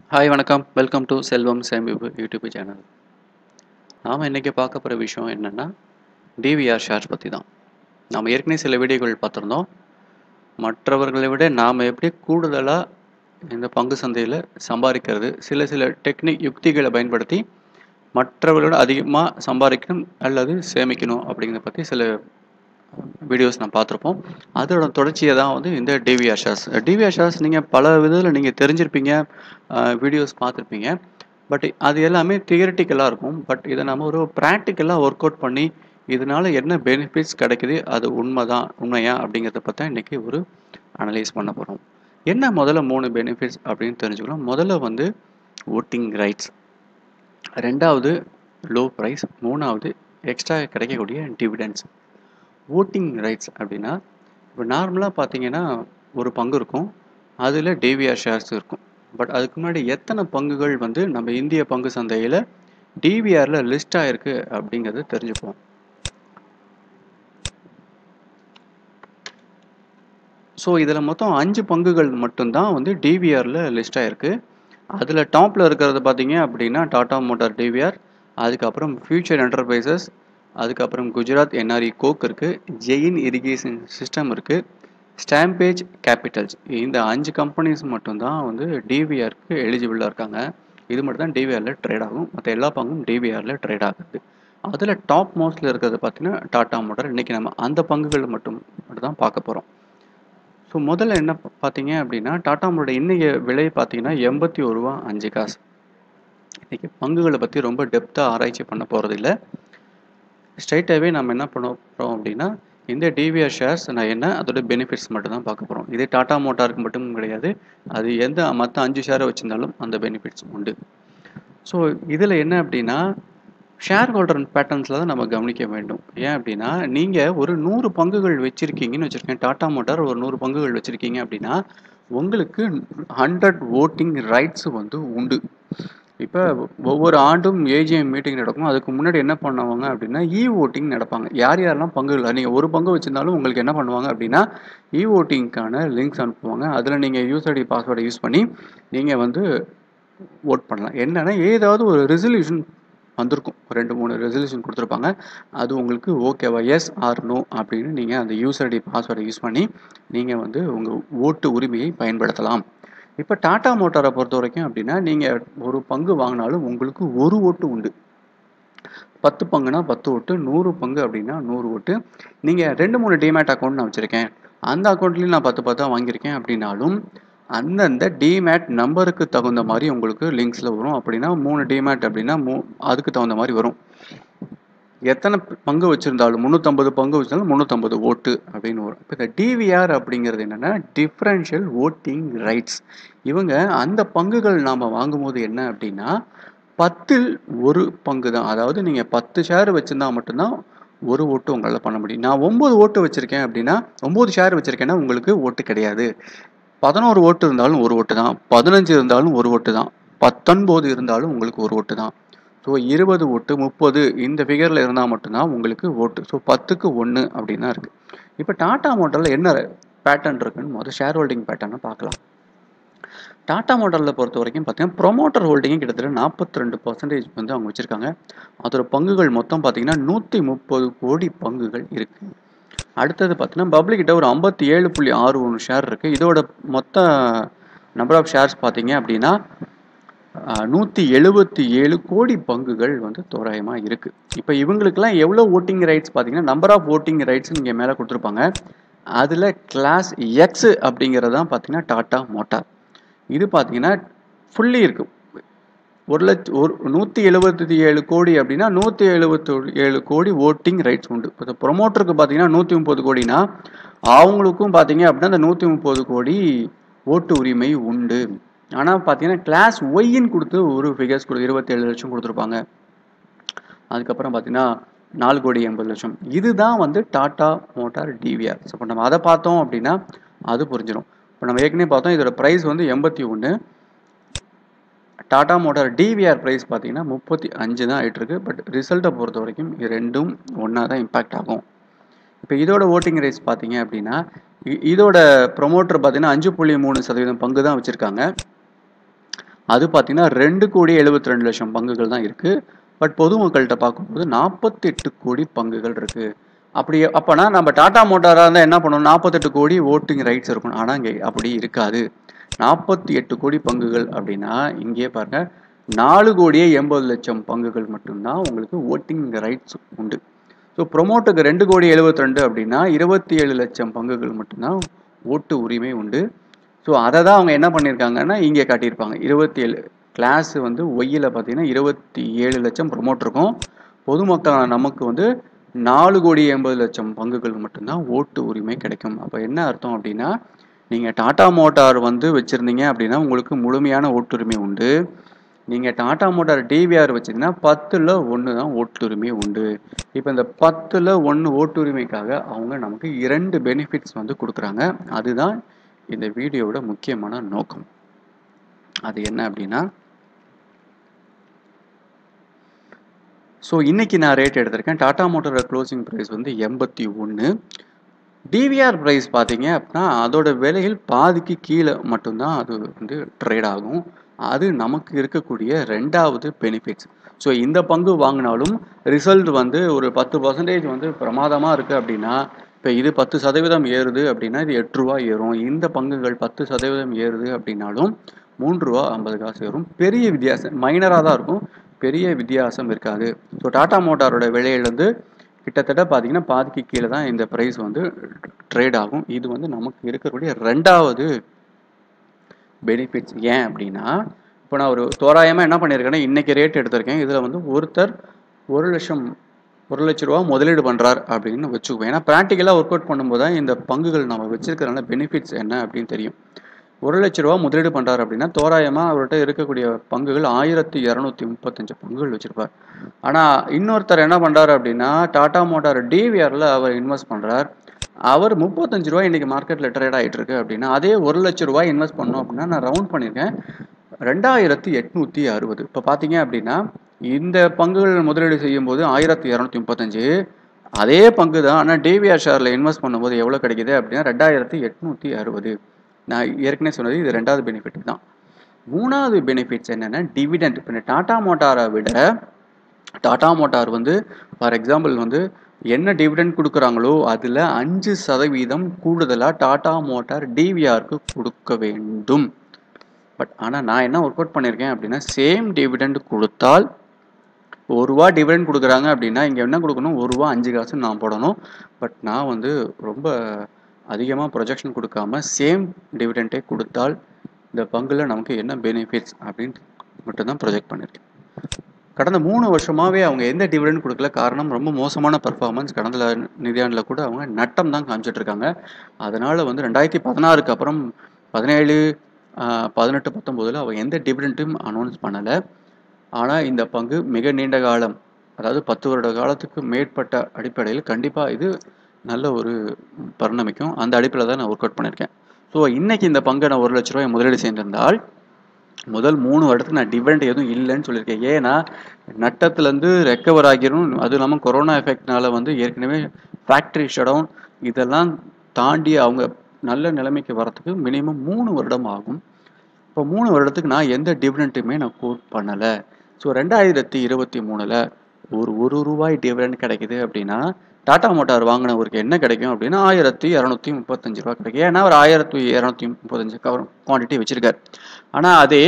hi வணக்கம் welcome to செல்வம் சேமிப்பு YouTube channel நாம் இன்றைக்கி பார்க்க போகிற விஷயம் என்னென்னா டிவிஆர் ஷேர்ஸ் பற்றி தான் நாம் ஏற்கனவே சில வீடியோக்கள் பார்த்துருந்தோம் மற்றவர்களை விட நாம் எப்படி கூடுதலாக இந்த பங்கு சந்தையில் சம்பாதிக்கிறது சில சில டெக்னிக் யுக்திகளை பயன்படுத்தி மற்றவர்களோட அதிகமாக சம்பாதிக்கணும் அல்லது சேமிக்கணும் அப்படிங்கிறத பற்றி சில வீடியோஸ் நான் பார்த்துருப்போம் அதோட தொடர்ச்சியை தான் வந்து இந்த டிவிஆர் ஷார்ஸ் டிவிஆர் ஷார்ஸ் நீங்கள் பல விதத்தில் நீங்கள் தெரிஞ்சிருப்பீங்க வீடியோஸ் பார்த்துருப்பீங்க பட் அது எல்லாமே தியரிட்டிக்கலாக இருக்கும் பட் இதை நம்ம ஒரு ப்ராக்டிக்கலாக ஒர்க் அவுட் பண்ணி இதனால என்ன பெனிஃபிட்ஸ் கிடைக்குது அது உண்மை தான் உண்மையா அப்படிங்கிறத பற்றி இன்றைக்கி ஒரு அனலைஸ் பண்ண போகிறோம் என்ன முதல்ல மூணு பெனிஃபிட்ஸ் அப்படின்னு தெரிஞ்சுக்கலாம் முதல்ல வந்து ஓட்டிங் ரைட்ஸ் ரெண்டாவது லோ ப்ரைஸ் மூணாவது எக்ஸ்ட்ரா கிடைக்கக்கூடிய டிவிடெண்ட்ஸ் ஓட்டிங் ரைட்ஸ் அப்படின்னா இப்போ நார்மலாக பார்த்தீங்கன்னா ஒரு பங்கு இருக்கும் அதில் டிவிஆர் ஷேர்ஸ் இருக்கும் பட் அதுக்கு முன்னாடி எத்தனை பங்குகள் வந்து நம்ம இந்திய பங்கு சந்தையில் டிவிஆரில் லிஸ்ட் ஆகிருக்கு அப்படிங்கிறத தெரிஞ்சுப்போம் ஸோ இதில் மொத்தம் அஞ்சு பங்குகள் மட்டும்தான் வந்து டிவிஆரில் லிஸ்ட் ஆகிருக்கு அதில் டாப்பில் இருக்கிறது பார்த்தீங்க அப்படின்னா டாடா மோட்டார் டிவிஆர் அதுக்கப்புறம் ஃபியூச்சர் என்டர்பிரைசஸ் அதுக்கப்புறம் குஜராத் என்ஆர்இ கோக் இருக்குது ஜெயின் இரிகேஷன் சிஸ்டம் இருக்குது ஸ்டாம்பேஜ் கேபிட்டல்ஸ் இந்த அஞ்சு கம்பெனிஸ் மட்டும்தான் வந்து டிவிஆருக்கு எலிஜிபிளாக இருக்காங்க இது மட்டும் தான் டிவிஆரில் ட்ரேட் ஆகும் மற்ற எல்லா பங்கும் டிவிஆரில் ட்ரேட் ஆகுது அதில் டாப் மோஸ்ட்டில் இருக்கிறது பார்த்தீங்கன்னா டாடா மோட்டார் இன்றைக்கி நம்ம அந்த பங்குகள் மட்டும் மட்டும் தான் பார்க்க போகிறோம் ஸோ முதல்ல என்ன பார்த்தீங்க அப்படின்னா டாடா மோட்டோட இன்றைக்கி விலை பார்த்தீங்கன்னா எண்பத்தி ஒரு ரூபா அஞ்சு காசு இன்றைக்கி பங்குகளை பற்றி ரொம்ப டெப்த்தாக ஆராய்ச்சி பண்ண போகிறதில்ல ஸ்ட்ரைட்டாகவே நம்ம என்ன பண்ண போகிறோம் அப்படின்னா இந்த டிவிஆர் ஷேர்ஸ் நான் என்ன அதோட பெனிஃபிட்ஸ் மட்டும் தான் பார்க்க போகிறோம் இதே டாடா மோட்டாருக்கு மட்டும் கிடையாது அது எந்த மற்ற அஞ்சு ஷேரை வச்சுருந்தாலும் அந்த பெனிஃபிட்ஸ் உண்டு ஸோ இதில் என்ன அப்படின்னா ஷேர் ஹோல்டர் பேட்டர்ன்ஸில் தான் நம்ம கவனிக்க வேண்டும் ஏன் அப்படின்னா நீங்கள் ஒரு நூறு பங்குகள் வச்சுருக்கீங்கன்னு வச்சுருக்கேன் டாடா மோட்டார் ஒரு நூறு பங்குகள் வச்சுருக்கீங்க அப்படின்னா உங்களுக்கு ஹண்ட்ரட் ஓட்டிங் ரைட்ஸ் வந்து உண்டு இப்போ ஒவ்வொரு ஆண்டும் ஏஜிஎம் மீட்டிங் நடக்கும் அதுக்கு முன்னாடி என்ன பண்ணுவாங்க அப்படின்னா இ ஓட்டிங் நடப்பாங்க யார் யாரெல்லாம் பங்குகள் நீங்கள் ஒரு பங்கு வச்சுருந்தாலும் உங்களுக்கு என்ன பண்ணுவாங்க அப்படின்னா இ ஓட்டிங்க்கான லிங்க்ஸ் அனுப்புவாங்க அதில் நீங்கள் யூசர் ஐடி பாஸ்வேர்டை யூஸ் பண்ணி நீங்கள் வந்து ஓட் பண்ணலாம் என்னென்னா ஏதாவது ஒரு ரெசல்யூஷன் வந்திருக்கும் ரெண்டு மூணு ரெசல்யூஷன் கொடுத்துருப்பாங்க அது உங்களுக்கு ஓகேவா எஸ் ஆர் நோ அப்படின்னு நீங்கள் அந்த யூசர் ஐடி பாஸ்வேர்டை யூஸ் பண்ணி நீங்கள் வந்து உங்கள் ஓட்டு உரிமையை பயன்படுத்தலாம் இப்போ டாடா மோட்டாரை பொறுத்த வரைக்கும் அப்படின்னா நீங்கள் ஒரு பங்கு வாங்கினாலும் உங்களுக்கு ஒரு ஓட்டு உண்டு பத்து பங்குனா பத்து ஓட்டு நூறு பங்கு அப்படின்னா நூறு ஓட்டு நீங்கள் ரெண்டு மூணு டிமேட் அக்கௌண்ட் நான் வச்சுருக்கேன் அந்த அக்கௌண்ட்லேயும் நான் பத்து பத்தாக வாங்கியிருக்கேன் அப்படின்னாலும் அந்தந்த டிமேட் நம்பருக்கு தகுந்த மாதிரி உங்களுக்கு லிங்க்ஸில் வரும் அப்படின்னா மூணு டிமேட் அப்படின்னா மூ அதுக்கு தகுந்த மாதிரி வரும் எத்தனை பங்கு வச்சுருந்தாலும் முந்நூற்றம்பது பங்கு வச்சிருந்தாலும் முந்நூற்றம்பது ஓட்டு அப்படின்னு வரும் இப்போ இந்த டிவிஆர் அப்படிங்கிறது என்னென்னா டிஃப்ரென்ஷியல் ஓட்டிங் ரைட்ஸ் இவங்க அந்த பங்குகள் நாம் வாங்கும்போது என்ன அப்படின்னா பத்தில் ஒரு பங்கு தான் அதாவது நீங்கள் பத்து ஷேர் வச்சுருந்தா மட்டும்தான் ஒரு ஓட்டு உங்களால் பண்ண முடியும் நான் ஒம்பது ஓட்டு வச்சுருக்கேன் அப்படின்னா ஒம்பது ஷேர் வச்சுருக்கேன்னா உங்களுக்கு ஓட்டு கிடையாது பதினோரு ஓட்டு இருந்தாலும் ஒரு ஓட்டு தான் பதினஞ்சு இருந்தாலும் ஒரு ஓட்டு தான் பத்தொன்பது இருந்தாலும் உங்களுக்கு ஒரு ஓட்டு தான் ஸோ இருபது ஓட்டு முப்பது இந்த ஃபிகரில் இருந்தால் மட்டும்தான் உங்களுக்கு ஓட்டு ஸோ பத்துக்கு ஒன்று அப்படின்னு தான் இருக்குது இப்போ டாடா மோட்டரில் என்ன பேட்டர்ன் இருக்குன்னு முதல் ஷேர் ஹோல்டிங் பேட்டர்னை பார்க்கலாம் டாடா மோட்டரில் பொறுத்த வரைக்கும் பார்த்தீங்கன்னா ப்ரொமோட்டர் ஹோல்டிங்கே கிட்டத்தட்ட நாற்பத்தி ரெண்டு பர்சன்டேஜ் வந்து அவங்க வச்சுருக்காங்க அதோட பங்குகள் மொத்தம் பார்த்தீங்கன்னா நூற்றி முப்பது கோடி பங்குகள் இருக்குது அடுத்தது பார்த்தீங்கன்னா பப்ளிக்கிட்ட ஒரு ஐம்பத்தி ஏழு புள்ளி ஆறு ஒன்று ஷேர் இருக்குது இதோட மொத்த நம்பர் ஆஃப் ஷேர்ஸ் பார்த்தீங்க அப்படின்னா நூற்றி எழுபத்தி ஏழு கோடி பங்குகள் வந்து தோராயமாக இருக்குது இப்போ இவங்களுக்கெல்லாம் எவ்வளோ ஓட்டிங் ரைட்ஸ் பார்த்தீங்கன்னா நம்பர் ஆஃப் ஓட்டிங் ரைட்ஸ் நீங்கள் மேலே கொடுத்துருப்பாங்க அதில் கிளாஸ் எக்ஸ் அப்படிங்கிறது தான் பார்த்தீங்கன்னா டாட்டா மோட்டார் இது பார்த்தீங்கன்னா ஃபுல்லி இருக்குது ஒரு லட்ச ஒரு நூற்றி எழுபத்தி ஏழு கோடி அப்படின்னா நூற்றி எழுபத்தி ஏழு கோடி ஓட்டிங் ரைட்ஸ் உண்டு இப்போ ப்ரொமோட்டருக்கு பார்த்தீங்கன்னா நூற்றி முப்பது கோடினா அவங்களுக்கும் பார்த்தீங்க அப்படின்னா அந்த நூற்றி முப்பது கோடி ஓட்டு உரிமை உண்டு ஆனால் பார்த்தீங்கன்னா கிளாஸ் ஒய்ன்னு கொடுத்து ஒரு ஃபிகர்ஸ் கொடு இருபத்தேழு லட்சம் கொடுத்துருப்பாங்க அதுக்கப்புறம் பார்த்தீங்கன்னா நாலு கோடி எண்பது லட்சம் இதுதான் வந்து டாடா மோட்டார் டிவிஆர் ஸோ இப்போ நம்ம அதை பார்த்தோம் அப்படின்னா அது புரிஞ்சிடும் இப்போ நம்ம ஏற்கனவே பார்த்தோம் இதோட ப்ரைஸ் வந்து எண்பத்தி ஒன்று டாடா மோட்டார் டிவிஆர் ப்ரைஸ் பார்த்தீங்கன்னா முப்பத்தி அஞ்சு தான் ஆகிட்டுருக்கு பட் ரிசல்ட்டை பொறுத்த வரைக்கும் இது ரெண்டும் ஒன்றா தான் இம்பேக்ட் ஆகும் இப்போ இதோட ஓட்டிங் ரைஸ் பார்த்தீங்க அப்படின்னா இதோட ப்ரொமோட்டர் பார்த்தீங்கன்னா அஞ்சு புள்ளி மூணு சதவீதம் பங்கு தான் வச்சுருக்காங்க அது பார்த்தீங்கன்னா ரெண்டு கோடி எழுபத்தி ரெண்டு லட்சம் பங்குகள் தான் இருக்குது பட் பொதுமக்கள்கிட்ட பார்க்கும்போது நாற்பத்தெட்டு கோடி பங்குகள் இருக்குது அப்படி அப்போனா நம்ம டாடா மோட்டாராக இருந்தால் என்ன பண்ணணும் நாற்பத்தெட்டு கோடி ஓட்டிங் ரைட்ஸ் இருக்கணும் ஆனால் இங்கே அப்படி இருக்காது நாற்பத்தி எட்டு கோடி பங்குகள் அப்படின்னா இங்கே பாருங்க நாலு கோடியே எண்பது லட்சம் பங்குகள் மட்டும்தான் உங்களுக்கு ஓட்டிங் ரைட்ஸ் உண்டு ஸோ ப்ரொமோட்டுக்கு ரெண்டு கோடி எழுபத்தி ரெண்டு அப்படின்னா இருபத்தி ஏழு லட்சம் பங்குகள் மட்டும்தான் ஓட்டு உரிமை உண்டு ஸோ அதை தான் அவங்க என்ன பண்ணியிருக்காங்கன்னா இங்கே காட்டியிருப்பாங்க இருபத்தி ஏழு கிளாஸ் வந்து ஒய்யில் பார்த்தீங்கன்னா இருபத்தி ஏழு லட்சம் ப்ரொமோட் இருக்கும் பொதுமக்கள் நமக்கு வந்து நாலு கோடி எண்பது லட்சம் பங்குகள் மட்டும்தான் ஓட்டு உரிமை கிடைக்கும் அப்போ என்ன அர்த்தம் அப்படின்னா நீங்கள் டாடா மோட்டார் வந்து வச்சுருந்தீங்க அப்படின்னா உங்களுக்கு முழுமையான ஓட்டுரிமை உண்டு நீங்கள் டாடா மோட்டார் டிவிஆர் வச்சிங்கன்னா பத்தில் ஒன்று தான் ஓட்டுரிமை உண்டு இப்போ இந்த பத்தில் ஒன்று ஓட்டுரிமைக்காக அவங்க நமக்கு இரண்டு பெனிஃபிட்ஸ் வந்து கொடுக்குறாங்க அதுதான் இந்த வீடியோவோட முக்கியமான நோக்கம் அது என்ன அப்படின்னா ஸோ இன்னைக்கு நான் ரேட் எடுத்திருக்கேன் டாடா மோட்டரோட க்ளோசிங் ப்ரைஸ் வந்து எண்பத்தி ஒன்று டிவிஆர் ப்ரைஸ் பார்த்தீங்க அப்படின்னா அதோட விலையில் பாதிக்கு கீழே மட்டும்தான் அது வந்து ட்ரேட் ஆகும் அது நமக்கு இருக்கக்கூடிய ரெண்டாவது பெனிஃபிட்ஸ் ஸோ இந்த பங்கு வாங்கினாலும் ரிசல்ட் வந்து ஒரு பத்து பர்சன்டேஜ் வந்து பிரமாதமாக இருக்குது அப்படின்னா இப்போ இது பத்து சதவீதம் ஏறுது அப்படின்னா இது எட்டு ரூபா ஏறும் இந்த பங்குகள் பத்து சதவீதம் ஏறுது அப்படின்னாலும் மூன்று ரூபா ஐம்பது காசு ஏறும் பெரிய வித்தியாசம் மைனராக தான் இருக்கும் பெரிய வித்தியாசம் இருக்காது ஸோ டாடா மோட்டாரோட விலையிலேருந்து கிட்டத்தட்ட பார்த்தீங்கன்னா பாதிக்கு கீழே தான் இந்த ப்ரைஸ் வந்து ட்ரேட் ஆகும் இது வந்து நமக்கு இருக்கக்கூடிய ரெண்டாவது பெனிஃபிட்ஸ் ஏன் அப்படின்னா இப்போ நான் ஒரு தோராயமாக என்ன பண்ணியிருக்கேன்னா இன்றைக்கி ரேட் எடுத்திருக்கேன் இதில் வந்து ஒருத்தர் ஒரு லட்சம் ஒரு லட்ச ரூபா முதலீடு பண்ணுறார் அப்படின்னு வச்சுக்குவோம் ஏன்னா ப்ராக்டிக்கலாக ஒர்க் அவுட் பண்ணும்போது தான் இந்த பங்குகள் நம்ம வச்சிருக்கிறனால பெனிஃபிட்ஸ் என்ன அப்படின்னு தெரியும் ஒரு லட்ச ரூபா முதலீடு பண்ணுறாரு அப்படின்னா தோராயமாக அவர்கிட்ட இருக்கக்கூடிய பங்குகள் ஆயிரத்தி இரநூத்தி முப்பத்தஞ்சு பங்குகள் வச்சுருப்பார் ஆனால் இன்னொருத்தர் என்ன பண்ணுறாரு அப்படின்னா டாடா மோட்டார் டிவிஆரில் அவர் இன்வெஸ்ட் பண்ணுறார் அவர் முப்பத்தஞ்சு ரூபாய் இன்றைக்கி மார்க்கெட்டில் ட்ரேட் ஆகிட்டு இருக்கு அப்படின்னா அதே ஒரு லட்ச ரூபாய் இன்வெஸ்ட் பண்ணோம் அப்படின்னா நான் ரவுண்ட் பண்ணியிருக்கேன் ரெண்டாயிரத்தி எட்நூற்றி அறுபது இப்போ பார்த்தீங்க அப்படின்னா இந்த பங்குகள் முதலீடு செய்யும்போது ஆயிரத்தி இரநூத்தி முப்பத்தஞ்சு அதே பங்கு தான் ஆனால் டிவிஆர் ஷேரில் இன்வெஸ்ட் பண்ணும்போது எவ்வளோ கிடைக்குது அப்படின்னா ரெண்டாயிரத்தி எட்நூற்றி அறுபது நான் ஏற்கனவே சொன்னது இது ரெண்டாவது பெனிஃபிட் தான் மூணாவது பெனிஃபிட்ஸ் என்னென்னா டிவிடெண்ட் இப்போ டாடா மோட்டாரை விட டாடா மோட்டார் வந்து ஃபார் எக்ஸாம்பிள் வந்து என்ன டிவிடெண்ட் கொடுக்குறாங்களோ அதில் அஞ்சு சதவீதம் கூடுதலாக டாடா மோட்டார் டிவிஆருக்கு கொடுக்க வேண்டும் பட் ஆனால் நான் என்ன ஒர்க் அவுட் பண்ணியிருக்கேன் அப்படின்னா சேம் டிவிடெண்ட் கொடுத்தால் ஒரு ரூபா டிவிடெண்ட் கொடுக்குறாங்க அப்படின்னா இங்கே என்ன கொடுக்கணும் ஒரு ரூபா அஞ்சு காசு நான் போடணும் பட் நான் வந்து ரொம்ப அதிகமாக ப்ரொஜெக்ஷன் கொடுக்காம சேம் டிவிடெண்ட்டே கொடுத்தால் இந்த பங்கில் நமக்கு என்ன பெனிஃபிட்ஸ் அப்படின்னு மட்டும்தான் ப்ரொஜெக்ட் பண்ணியிருக்கேன் கடந்த மூணு வருஷமாகவே அவங்க எந்த டிவிடெண்ட் கொடுக்கல காரணம் ரொம்ப மோசமான பர்ஃபார்மன்ஸ் கடந்த நிதியாண்டில் கூட அவங்க நட்டம் தான் காமிச்சிட்டு இருக்காங்க அதனால் வந்து ரெண்டாயிரத்தி பதினாறுக்கு அப்புறம் பதினேழு பதினெட்டு பத்தொம்போதில் அவங்க எந்த டிவிடெண்ட்டும் அனௌன்ஸ் பண்ணலை ஆனால் இந்த பங்கு மிக நீண்ட காலம் அதாவது பத்து வருட காலத்துக்கு மேற்பட்ட அடிப்படையில் கண்டிப்பாக இது நல்ல ஒரு பரிணமிக்கும் அந்த அடிப்பில் தான் நான் ஒர்க் அவுட் பண்ணியிருக்கேன் ஸோ இன்னைக்கு இந்த பங்கை நான் ஒரு லட்ச ரூபாய் முதலீடு செய்திருந்தால் முதல் மூணு வருடத்துக்கு நான் டிவிடெண்ட் எதுவும் இல்லைன்னு சொல்லியிருக்கேன் ஏன்னா நட்டத்துலேருந்து ரெக்கவர் ஆகிரும் அதுவும் இல்லாமல் கொரோனா எஃபெக்ட்னால வந்து ஏற்கனவே ஃபேக்ட்ரி ஷடவுன் இதெல்லாம் தாண்டி அவங்க நல்ல நிலைமைக்கு வரத்துக்கு மினிமம் மூணு வருடம் ஆகும் இப்போ மூணு வருடத்துக்கு நான் எந்த டிவிடெண்ட்டுமே நான் கோட் பண்ணலை ஸோ ரெண்டாயிரத்தி இருபத்தி மூணில் ஒரு ஒரு ரூபாய் டிவிடெண்ட் கிடைக்குது அப்படின்னா டாடா மோட்டார் வாங்கினவருக்கு என்ன கிடைக்கும் அப்படின்னா ஆயிரத்தி இரநூத்தி முப்பத்தஞ்சு ரூபா கிடைக்கும் ஏன்னா அவர் ஆயிரத்தி இரநூத்தி முப்பத்தஞ்சு கவர் குவான்டிட்டி வச்சிருக்காரு ஆனால் அதே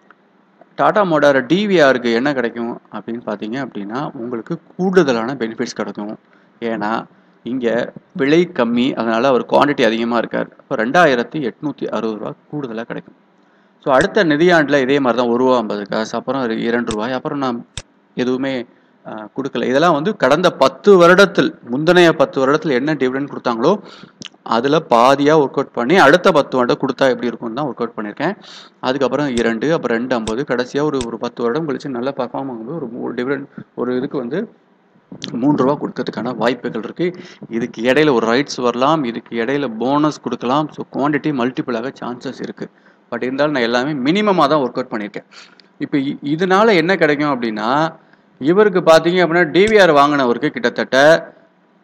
டாடா மோட்டார் டிவிஆருக்கு என்ன கிடைக்கும் அப்படின்னு பார்த்தீங்க அப்படின்னா உங்களுக்கு கூடுதலான பெனிஃபிட்ஸ் கிடைக்கும் ஏன்னா இங்கே விலை கம்மி அதனால் அவர் குவான்டிட்டி அதிகமாக இருக்கார் இப்போ ரெண்டாயிரத்தி எட்நூற்றி அறுபது ரூபா கூடுதலாக கிடைக்கும் ஸோ அடுத்த நிதியாண்டில் இதே மாதிரி தான் ஒரு ரூபா ஐம்பது காசு அப்புறம் இரண்டு ரூபாய் அப்புறம் நான் எதுவுமே கொடுக்கல இதெல்லாம் வந்து கடந்த பத்து வருடத்தில் முந்தைய பத்து வருடத்தில் என்ன டிவிடெண்ட் கொடுத்தாங்களோ அதில் பாதியாக ஒர்க் அவுட் பண்ணி அடுத்த பத்து வருடம் கொடுத்தா எப்படி இருக்கும்னு தான் ஒர்க் அவுட் பண்ணியிருக்கேன் அதுக்கப்புறம் இரண்டு அப்புறம் ரெண்டு ஐம்பது கடைசியாக ஒரு ஒரு பத்து வருடம் கழிச்சு நல்ல பர்ஃபார்ம் ஆகும்போது ஒரு மூணு டிவிடெண்ட் ஒரு இதுக்கு வந்து மூன்று ரூபா கொடுக்கறதுக்கான வாய்ப்புகள் இருக்குது இதுக்கு இடையில ஒரு ரைட்ஸ் வரலாம் இதுக்கு இடையில போனஸ் கொடுக்கலாம் ஸோ குவான்டிட்டி மல்டிபிளாக சான்சஸ் இருக்குது பட் இருந்தாலும் நான் எல்லாமே மினிமமாக தான் ஒர்க் அவுட் பண்ணியிருக்கேன் இப்போ இதனால என்ன கிடைக்கும் அப்படின்னா இவருக்கு பார்த்தீங்க அப்படின்னா டிவிஆர் வாங்கினவருக்கு கிட்டத்தட்ட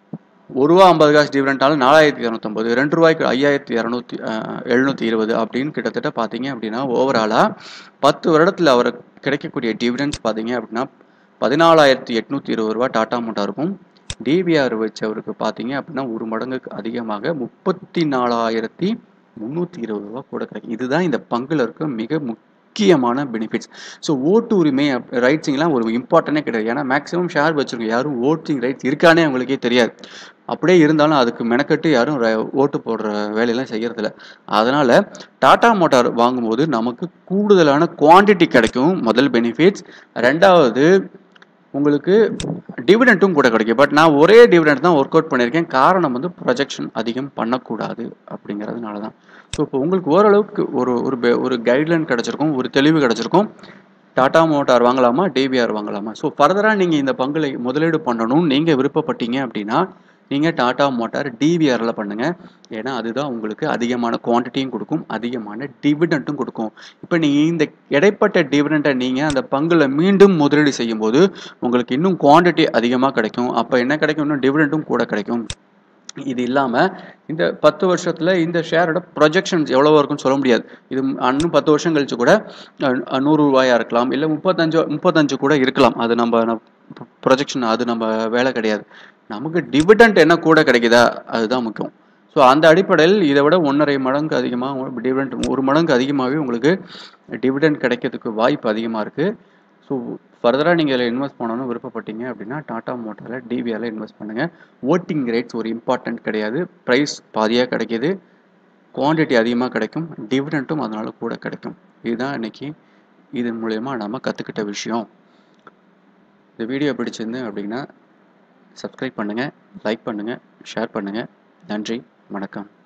ஒரு ரூபா ஐம்பது காசு டிவிடெண்டாலும் நாலாயிரத்தி இரநூத்தம்பது ரெண்டு ரூபாய்க்கு ஐயாயிரத்தி இரநூத்தி எழுநூற்றி இருபது அப்படின்னு கிட்டத்தட்ட பார்த்தீங்க அப்படின்னா ஓவராலாக பத்து வருடத்தில் அவர் கிடைக்கக்கூடிய டிவிடெண்ட்ஸ் பார்த்தீங்க அப்படின்னா பதினாலாயிரத்தி எட்நூற்றி இருபது ரூபா டாடா மோட்டாருக்கும் டிவிஆர் வச்சவருக்கு பார்த்தீங்க அப்படின்னா ஒரு மடங்குக்கு அதிகமாக முப்பத்தி நாலாயிரத்தி முந்நூற்றி இருபது ரூபா கூட கிடைக்கும் இதுதான் இந்த பங்குல இருக்க மிக முக்கியமான பெனிஃபிட்ஸ் ஸோ ஓட்டு உரிமை ரைட்ஸிங்லாம் ஒரு இம்பார்ட்டனே கிடையாது ஏன்னா மேக்ஸிமம் ஷேர் வச்சிருக்கோம் யாரும் ஓட்டிங் ரைட்ஸ் இருக்கானே அவங்களுக்கே தெரியாது அப்படியே இருந்தாலும் அதுக்கு மெனக்கட்டு யாரும் ர- ஓட்டு போடுற வேலையெல்லாம் செய்யறதில்ல அதனால டாடா மோட்டார் வாங்கும்போது நமக்கு கூடுதலான குவாண்டிட்டி கிடைக்கும் முதல் பெனிஃபிட்ஸ் ரெண்டாவது உங்களுக்கு டிவிடெண்ட்டும் கூட கிடைக்கும் பட் நான் ஒரே டிவிடெண்ட் தான் ஒர்க் அவுட் பண்ணியிருக்கேன் காரணம் வந்து ப்ரொஜெக்ஷன் அதிகம் பண்ணக்கூடாது அப்படிங்கிறதுனால தான் ஸோ இப்போ உங்களுக்கு ஓரளவுக்கு ஒரு ஒரு be- ஒரு கைட்லைன் கிடச்சிருக்கும் ஒரு தெளிவு கிடச்சிருக்கும் டாடா மோட்டார் வாங்கலாமா டிவிஆர் வாங்கலாமா ஸோ ஃபர்தராக நீங்கள் இந்த பங்குல முதலீடு பண்ணணும்னு நீங்கள் விருப்பப்பட்டீங்க அப்படின்னா நீங்கள் டாடா மோட்டார் டிவிஆரில் பண்ணுங்கள் ஏன்னா அதுதான் உங்களுக்கு அதிகமான குவான்டிட்டியும் கொடுக்கும் அதிகமான டிவிடெண்ட்டும் கொடுக்கும் இப்போ நீங்கள் இந்த இடைப்பட்ட டிவிடெண்ட்டை நீங்கள் அந்த பங்குல மீண்டும் முதலீடு செய்யும்போது உங்களுக்கு இன்னும் குவான்டிட்டி அதிகமாக கிடைக்கும் அப்போ என்ன கிடைக்கும் இன்னும் டிவிடெண்ட்டும் கூட கிடைக்கும் இது இல்லாமல் இந்த பத்து வருஷத்தில் இந்த ஷேரோட ப்ரொஜெக்ஷன்ஸ் எவ்வளவோ இருக்குன்னு சொல்ல முடியாது இது இன்னும் பத்து வருஷம் கழிச்சு கூட அஹ், அஹ், நூறு ரூபாயா இருக்கலாம் இல்லை முப்பத்தஞ்சு முப்பத்தஞ்சு கூட இருக்கலாம் அது நம்ம ப்ரொஜெக்ஷன் அது நம்ம வேலை கிடையாது நமக்கு டிவிடெண்ட் என்ன கூட கிடைக்குதா அதுதான் முக்கியம் ஸோ அந்த அடிப்படையில் இதை விட ஒன்றரை மடங்கு அதிகமாக டிவிடெண்ட் ஒரு மடங்கு அதிகமாகவே உங்களுக்கு டிவிடெண்ட் கிடைக்கிறதுக்கு வாய்ப்பு அதிகமாக இருக்குது ஸோ ஃபர்தராக நீங்கள் இதில் இன்வெஸ்ட் பண்ணணும்னு விருப்பப்பட்டீங்க அப்படின்னா டாடா மோட்டாரில் டிவிஆரில் இன்வெஸ்ட் பண்ணுங்கள் ஓட்டிங் ரேட்ஸ் ஒரு இம்பார்ட்டன்ட் கிடையாது ப்ரைஸ் பாதியாக கிடைக்கிது குவான்டிட்டி அதிகமாக கிடைக்கும் டிவிடெண்ட்டும் அதனால கூட கிடைக்கும் இதுதான் இன்னைக்கு இதன் மூலயமா நம்ம கற்றுக்கிட்ட விஷயம் இந்த வீடியோ பிடிச்சிருந்து அப்படின்னா சப்ஸ்கிரைப் பண்ணுங்கள் லைக் பண்ணுங்கள் ஷேர் பண்ணுங்கள் நன்றி வணக்கம்